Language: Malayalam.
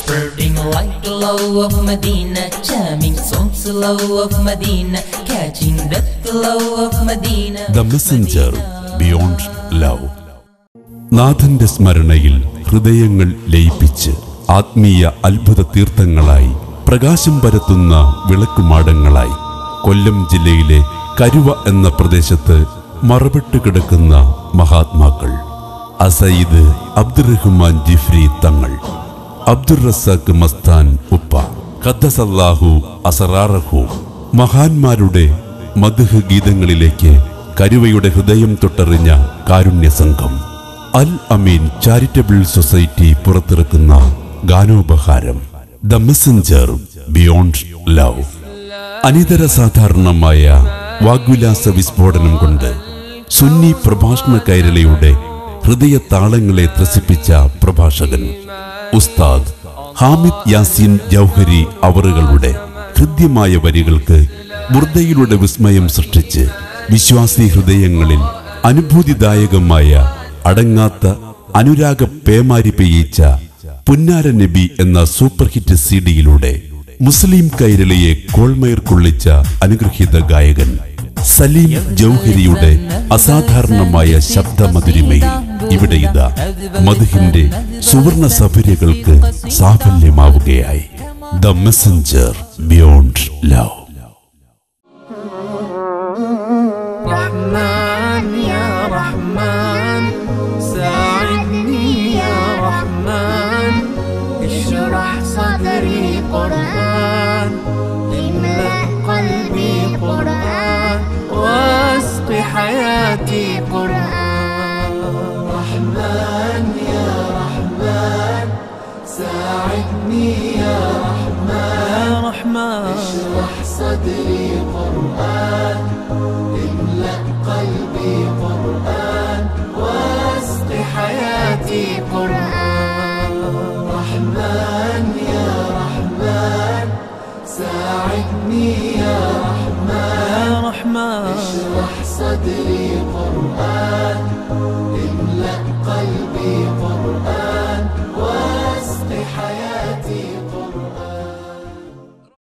Spreading light the love of Medina, charming songs the love of Medina, catching death the love of Medina. The messenger beyond love നാഥന്റെ സ്മരണയിൽ ഹൃദയങ്ങൾ ലയിപ്പിച്ച് ആത്മീയ അത്ഭുത തീർത്ഥങ്ങളായി പ്രകാശം പരത്തുന്ന വിളക്കുമാടങ്ങളായി കൊല്ലം ജില്ലയിലെ കരുവ എന്ന പ്രദേശത്ത് മറവിട്ട് കിടക്കുന്ന മഹാത്മാക്കൾ അസയിദ് അബ്ദുറഹ്മാൻ ജിഫ്രി തങ്ങൾ അബ്ദുർ റസാഖ് മസ്താൻ ഉപ്പ ഖദ്ദസല്ലാഹു അസറാറഹു മഹാന്മാരുടെ മധുഹ് ഗീതങ്ങളിലേക്ക് കരുവയുടെ ഹൃദയം തൊട്ടറിഞ്ഞ കാരുണ്യ സംഘം അൽ അമീൻ ചാരിറ്റബിൾ സൊസൈറ്റി പുറത്തിറക്കുന്ന ഗാനോപഹാരം ദ മെസ്സഞ്ചർ ബിയോണ്ട് ലവ് അനിതര സാധാരണമായ വാഗ്വിലാസ വിസ്ഫോടനം കൊണ്ട് സുന്നി പ്രഭാഷണ കൈരളിയുടെ ഹൃദയ താളങ്ങളെ ത്രസിപ്പിച്ച പ്രഭാഷകൻ ഉസ്താദ് ഹാമിദ് യാസീൻ ജൗഹരി അവറുകളുടെ ഹൃദ്യമായ വരികൾക്ക് ബുർദയിലൂടെ വിസ്മയം സൃഷ്ടിച്ച് വിശ്വാസി ഹൃദയങ്ങളിൽ അനുഭൂതിദായകമായ അടങ്ങാത്ത അനുരാഗ പേമാരി പെയ്യിച്ച പുന്നാര നബി എന്ന സൂപ്പർ ഹിറ്റ് സിഡിയിലൂടെ മുസ്ലിം കൈരളിയെ കോൾമയർ കൊള്ളിച്ച അനുഗ്രഹീത ഗായകൻ സലീം ജൗഹരിയുടെ അസാധാരണമായ ശബ്ദമധുരിമയിൽ ഇവിടെ ഇതാ മധുഹിന്റെ സുവർണ സഫര്യകൾക്ക് സാഫല്യമാവുകയായി ദ മെസ്സഞ്ചർ ബിയോണ്ട് ലവ് رحمن يا رحمن ساعدني يا رحمن اشرح صدري قرآن املأ قلبي قرآن واسق حياتي قرآن رحمن يا رحمن ساعدني يا رحمن يا رحمن اشرح صدري قرآن املأ قلبي قرآن واسق حياتي قرآن رحمن يا رحمن ساعدني يا رحمن يا رحمن اشرح صدري